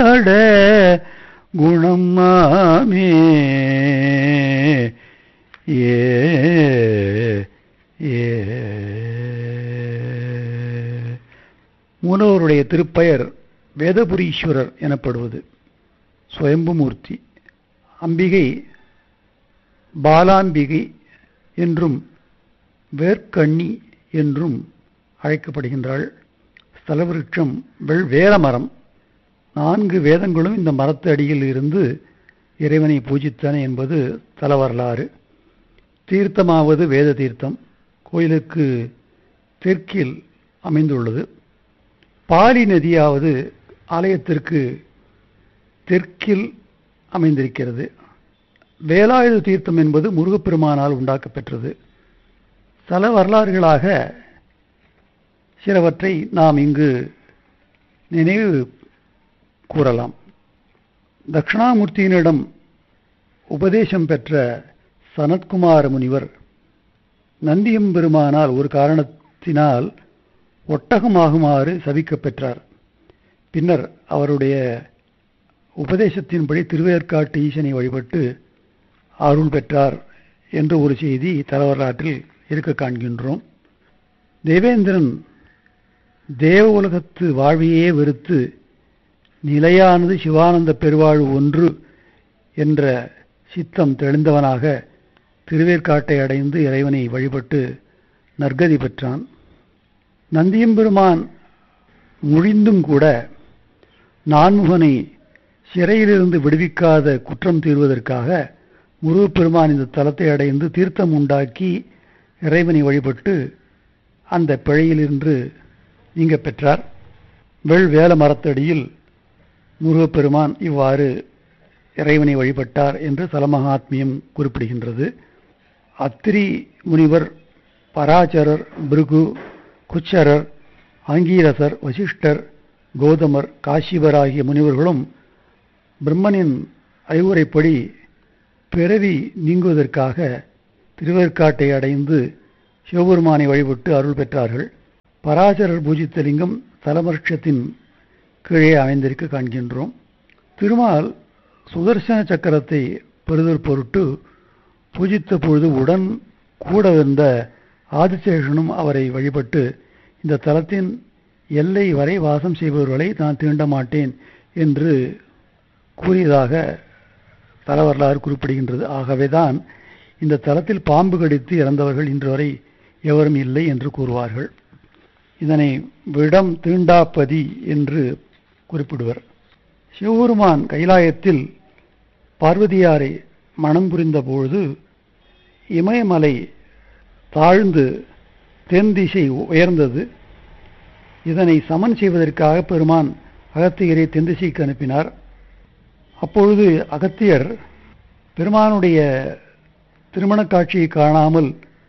அட குணம் மாமே ஏ ஏ மூலவருடைய திருப்பெயர் வேதபுரீஸ்வரர் எனப்படுவது சுயம்புமூர்த்தி அம்பிகை பாலாம்பிகை என்றும் வேர்க்கண்ணி என்றும் அழைக்கப்படுகின்றாள் ஸ்தலவிருட்சம் வெள்வேல மரம் நான்கு வேதங்களும் இந்த மரத்து அடியில் இருந்து இறைவனை பூஜித்தன என்பது தல வரலாறு தீர்த்தமாவது வேத தீர்த்தம் கோயிலுக்கு தெற்கில் அமைந்துள்ளது பாலி நதியாவது ஆலயத்திற்கு தெற்கில் அமைந்திருக்கிறது வேலாயுத தீர்த்தம் என்பது முருகப்பெருமானால் உண்டாக்கப்பெற்றது தல வரலாறுகளாக சிலவற்றை நாம் இங்கு நினைவு கூறலாம் தட்சிணாமூர்த்தியினிடம் உபதேசம் பெற்ற சனத்குமார முனிவர் நந்தியம்பெருமானால் ஒரு காரணத்தினால் ஒட்டகமாகுமாறு சபிக்கப் பெற்றார் பின்னர் அவருடைய உபதேசத்தின்படி திருவேற்காட்டு ஈசனை வழிபட்டு அருள் பெற்றார் என்ற ஒரு செய்தி தலவரலாற்றில் இருக்க காண்கின்றோம் தேவேந்திரன் தேவ உலகத்து வாழ்வையே வெறுத்து நிலையானது சிவானந்த பெருவாழ்வு ஒன்று என்ற சித்தம் தெளிந்தவனாக திருவேற்காட்டை அடைந்து இறைவனை வழிபட்டு நற்கதி பெற்றான் நந்தியம்பெருமான் முழிந்தும் கூட நான்முகனை சிறையிலிருந்து விடுவிக்காத குற்றம் தீர்வதற்காக முருகப்பெருமான் இந்த தலத்தை அடைந்து தீர்த்தம் உண்டாக்கி இறைவனை வழிபட்டு அந்த பிழையிலிருந்து நீங்க பெற்றார் வெள் வேல மரத்தடியில் முருகப்பெருமான் இவ்வாறு இறைவனை வழிபட்டார் என்று தலமகாத்மியம் குறிப்பிடுகின்றது அத்திரி முனிவர் பராச்சரர் பிருகு குச்சரர் ஆங்கீரசர் வசிஷ்டர் கௌதமர் காசிபர் ஆகிய முனிவர்களும் பிரம்மனின் அறிவுரைப்படி பிறவி நீங்குவதற்காக திருவேற்காட்டை அடைந்து சிவபெருமானை வழிபட்டு அருள் பெற்றார்கள் பராசரர் பூஜித்த லிங்கம் தலமருஷத்தின் கீழே அமைந்திருக்க காண்கின்றோம் திருமால் சுதர்சன சக்கரத்தை பெறுதல் பொருட்டு பூஜித்த பொழுது உடன் கூட வந்த ஆதிசேஷனும் அவரை வழிபட்டு இந்த தலத்தின் எல்லை வரை வாசம் செய்பவர்களை நான் தீண்ட மாட்டேன் என்று கூறியதாக தல வரலாறு குறிப்பிடுகின்றது ஆகவேதான் இந்த தலத்தில் பாம்பு கடித்து இறந்தவர்கள் இன்று வரை எவரும் இல்லை என்று கூறுவார்கள் இதனை விடம் தீண்டாப்பதி என்று குறிப்பிடுவர் சிவபெருமான் கைலாயத்தில் பார்வதியாரை மனம் புரிந்த பொழுது இமயமலை தாழ்ந்து தென் திசை உயர்ந்தது இதனை சமன் செய்வதற்காக பெருமான் அகத்தியரை தென் திசைக்கு அனுப்பினார் அப்பொழுது அகத்தியர் பெருமானுடைய திருமணக் காட்சியை காணாமல்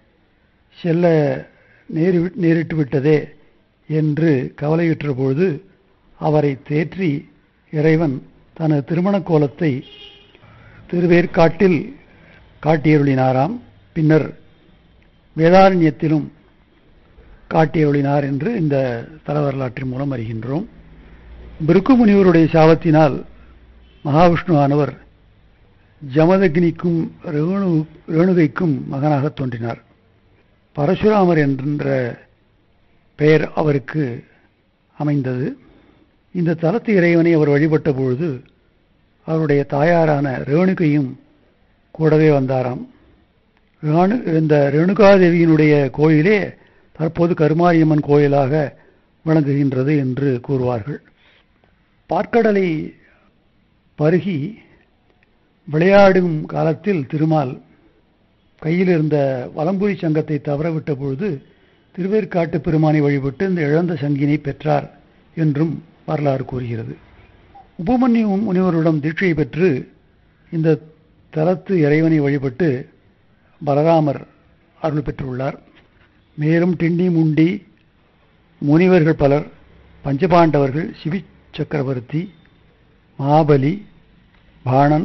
செல்ல நேரி நேரிட்டு விட்டதே என்று கவலையுற்ற பொழுது அவரை தேற்றி இறைவன் தனது திருமணக் கோலத்தை திருவேற்காட்டில் காட்டியருளினாராம் பின்னர் வேதாரண்யத்திலும் காட்டியருளினார் என்று இந்த தல வரலாற்றின் மூலம் அறிகின்றோம் பிருக்கு முனிவருடைய சாபத்தினால் மகாவிஷ்ணு ஆனவர் ஜமதக்னிக்கும் ரேணு ரேணுகைக்கும் மகனாக தோன்றினார் பரசுராமர் என்ற பெயர் அவருக்கு அமைந்தது இந்த தலத்து இறைவனை அவர் வழிபட்ட பொழுது அவருடைய தாயாரான ரேணுகையும் கூடவே வந்தாராம் ரேணு இந்த ரேணுகாதேவியினுடைய கோயிலே தற்போது கருமாரியம்மன் கோயிலாக விளங்குகின்றது என்று கூறுவார்கள் பார்க்கடலை பருகி விளையாடும் காலத்தில் திருமால் கையில் இருந்த வலம்புரி சங்கத்தை தவறவிட்ட பொழுது திருவேற்காட்டு பெருமானை வழிபட்டு இந்த இழந்த சங்கினை பெற்றார் என்றும் வரலாறு கூறுகிறது உபமன்யு முனிவரிடம் தீட்சை பெற்று இந்த தலத்து இறைவனை வழிபட்டு பலராமர் அருள் பெற்றுள்ளார் மேலும் டிண்டி முண்டி முனிவர்கள் பலர் பஞ்சபாண்டவர்கள் சிவி சக்கரவர்த்தி மாபலி பாணன்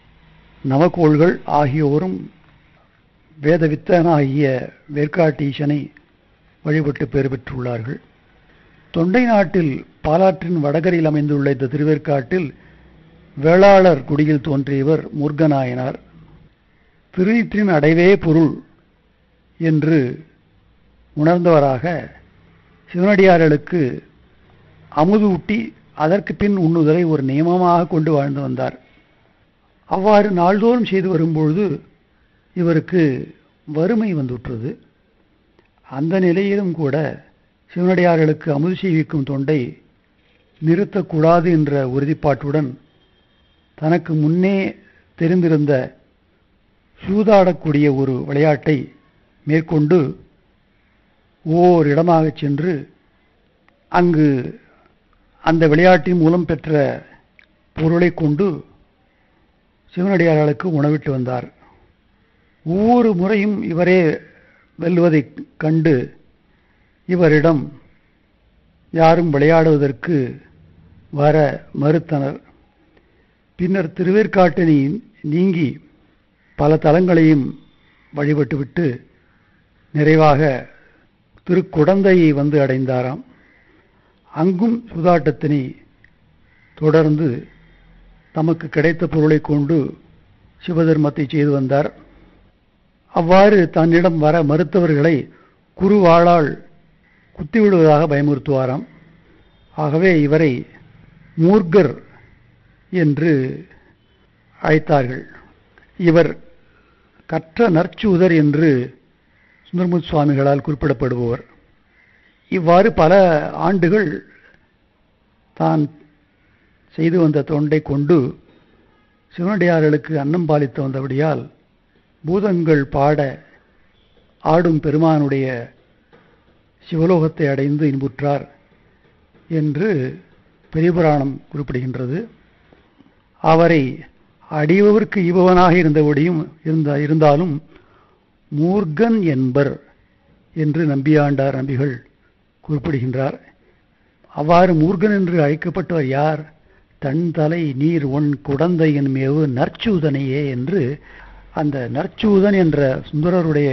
நவகோள்கள் ஆகியோரும் வேதவித்தனாகிய வேர்க்காட்டு ஈசனை வழிபட்டு பெறு பெற்றுள்ளார்கள் தொண்டை நாட்டில் பாலாற்றின் வடகரையில் அமைந்துள்ள இந்த திருவேற்காட்டில் வேளாளர் குடியில் தோன்றியவர் முருகநாயனார் திருநீற்றின் அடைவே பொருள் என்று உணர்ந்தவராக சிவனடியார்களுக்கு அமுது ஊட்டி அதற்கு பின் உண்ணுதலை ஒரு நியமமாக கொண்டு வாழ்ந்து வந்தார் அவ்வாறு நாள்தோறும் செய்து வரும்பொழுது இவருக்கு வறுமை வந்துற்றது அந்த நிலையிலும் கூட சிவனடியார்களுக்கு அமுது செய்விக்கும் தொண்டை நிறுத்தக்கூடாது என்ற உறுதிப்பாட்டுடன் தனக்கு முன்னே தெரிந்திருந்த சூதாடக்கூடிய ஒரு விளையாட்டை மேற்கொண்டு ஓர் இடமாகச் சென்று அங்கு அந்த விளையாட்டின் மூலம் பெற்ற பொருளை கொண்டு சிவனடியார்களுக்கு உணவிட்டு வந்தார் ஒவ்வொரு முறையும் இவரே வெல்வதைக் கண்டு இவரிடம் யாரும் விளையாடுவதற்கு வர மறுத்தனர் பின்னர் திருவேற்காட்டினை நீங்கி பல தலங்களையும் வழிபட்டுவிட்டு நிறைவாக திருக்குடந்தையை வந்து அடைந்தாராம் அங்கும் சூதாட்டத்தினை தொடர்ந்து தமக்கு கிடைத்த பொருளை கொண்டு சிவதர்மத்தை செய்து வந்தார் அவ்வாறு தன்னிடம் வர மறுத்தவர்களை குருவாளால் குத்திவிடுவதாக பயமுறுத்துவாராம் ஆகவே இவரை மூர்கர் என்று அழைத்தார்கள் இவர் கற்ற நற்சூதர் என்று சுந்தரமுத் சுவாமிகளால் குறிப்பிடப்படுபவர் இவ்வாறு பல ஆண்டுகள் தான் செய்து வந்த தொண்டை கொண்டு சிவனடியார்களுக்கு அன்னம் பாலித்து வந்தபடியால் பூதங்கள் பாட ஆடும் பெருமானுடைய சிவலோகத்தை அடைந்து இன்புற்றார் என்று பெரியபுராணம் குறிப்பிடுகின்றது அவரை அடியவருக்கு ஈபவனாக இருந்தபடியும் இருந்த இருந்தாலும் மூர்கன் என்பர் என்று நம்பியாண்டார் நம்பிகள் குறிப்பிடுகின்றார் அவ்வாறு மூர்கன் என்று அழைக்கப்பட்டவர் யார் தன் தலை நீர் ஒன் குடந்தையின் மேவு நற்சூதனையே என்று அந்த நற்சூதன் என்ற சுந்தரருடைய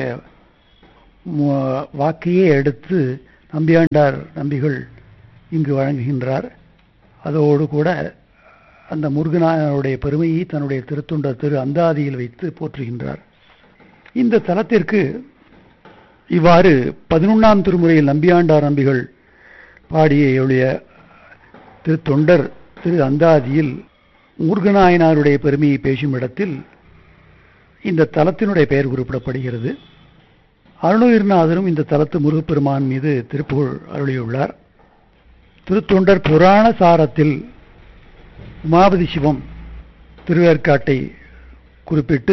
வாக்கையே எடுத்து நம்பியாண்டார் நம்பிகள் இங்கு வழங்குகின்றார் அதோடு கூட அந்த முருகனாருடைய பெருமையை தன்னுடைய திருத்துண்ட திரு அந்தாதியில் வைத்து போற்றுகின்றார் இந்த தலத்திற்கு இவ்வாறு பதினொன்றாம் திருமுறையில் நம்பியாண்டார் நம்பிகள் பாடிய எளிய திருத்தொண்டர் திரு அந்தாதியில் முருகநாயனாருடைய பெருமையை பேசும் இடத்தில் இந்த தலத்தினுடைய பெயர் குறிப்பிடப்படுகிறது அருணகிரிநாதரும் இந்த தலத்து முருகப்பெருமான் மீது திருப்புகழ் அருளியுள்ளார் திருத்தொண்டர் புராண சாரத்தில் உமாபதி சிவம் திருவேற்காட்டை குறிப்பிட்டு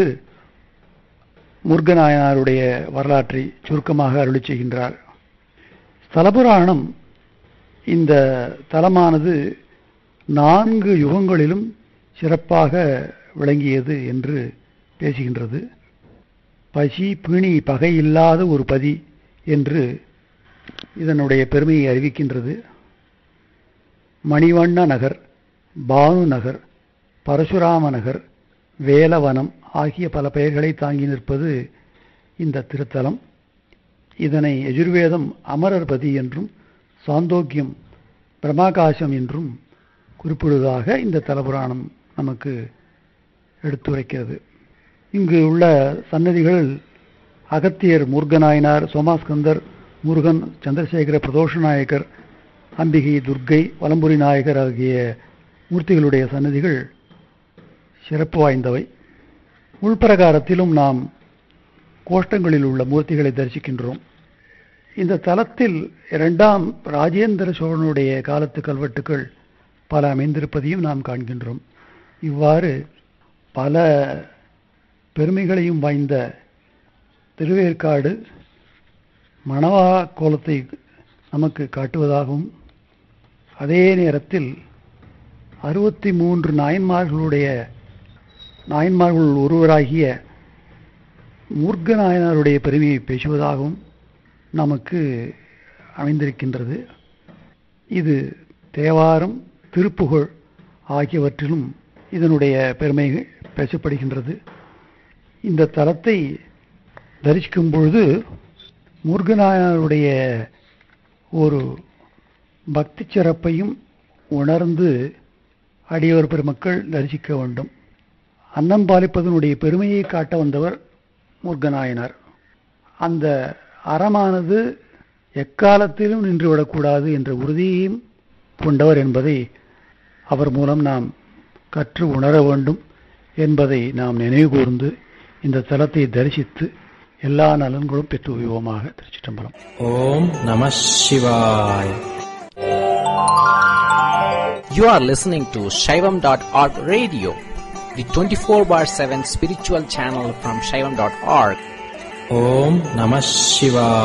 முருகநாயனாருடைய வரலாற்றை சுருக்கமாக அருளி செய்கின்றார் ஸ்தலபுராணம் இந்த தலமானது நான்கு யுகங்களிலும் சிறப்பாக விளங்கியது என்று பேசுகின்றது பசி பிணி பகை இல்லாத ஒரு பதி என்று இதனுடைய பெருமையை அறிவிக்கின்றது மணிவண்ண நகர் பானு நகர் பரசுராம நகர் வேலவனம் ஆகிய பல பெயர்களை தாங்கி நிற்பது இந்த திருத்தலம் இதனை எஜுர்வேதம் அமரர்பதி என்றும் சாந்தோக்கியம் பிரமாகாசம் என்றும் குறிப்பிடுவதாக இந்த தலபுராணம் நமக்கு எடுத்துரைக்கிறது இங்கு உள்ள சன்னதிகள் அகத்தியர் முருகநாயனார் சோமாஸ்கந்தர் முருகன் சந்திரசேகர பிரதோஷ நாயக்கர் அம்பிகை துர்க்கை வலம்புரி நாயகர் ஆகிய மூர்த்திகளுடைய சன்னதிகள் சிறப்பு வாய்ந்தவை உள்பிரகாரத்திலும் நாம் கோஷ்டங்களில் உள்ள மூர்த்திகளை தரிசிக்கின்றோம் இந்த தலத்தில் இரண்டாம் ராஜேந்திர சோழனுடைய காலத்து கல்வெட்டுக்கள் பல அமைந்திருப்பதையும் நாம் காண்கின்றோம் இவ்வாறு பல பெருமைகளையும் வாய்ந்த திருவேற்காடு மணவா கோலத்தை நமக்கு காட்டுவதாகவும் அதே நேரத்தில் அறுபத்தி மூன்று நாயன்மார்களுடைய நாயன்மார்கள் ஒருவராகிய மூர்க்க நாயனாருடைய பெருமையை பேசுவதாகவும் நமக்கு அமைந்திருக்கின்றது இது தேவாரம் திருப்புகழ் ஆகியவற்றிலும் இதனுடைய பெருமை பேசப்படுகின்றது இந்த தலத்தை தரிசிக்கும் பொழுது முருகநாயனருடைய ஒரு பக்தி சிறப்பையும் உணர்ந்து அடியவர் பெருமக்கள் தரிசிக்க வேண்டும் அன்னம் பாலிப்பதனுடைய பெருமையை காட்ட வந்தவர் முருகநாயனார் அந்த அறமானது எக்காலத்திலும் நின்றுவிடக்கூடாது என்ற உறுதியையும் கொண்டவர் என்பதை அவர் மூலம் நாம் கற்று உணர வேண்டும் என்பதை நாம் நினைவு கூர்ந்து இந்த தலத்தை தரிசித்து எல்லா நலன்களும் பெற்று உய்வோமாக திருச்சிட்டம்பலம் ஓம் நம சிவாய் You are listening to Shaivam.org radio, the 24 bar 7 spiritual channel from Shaivam.org. ஓம் நம சிவாய்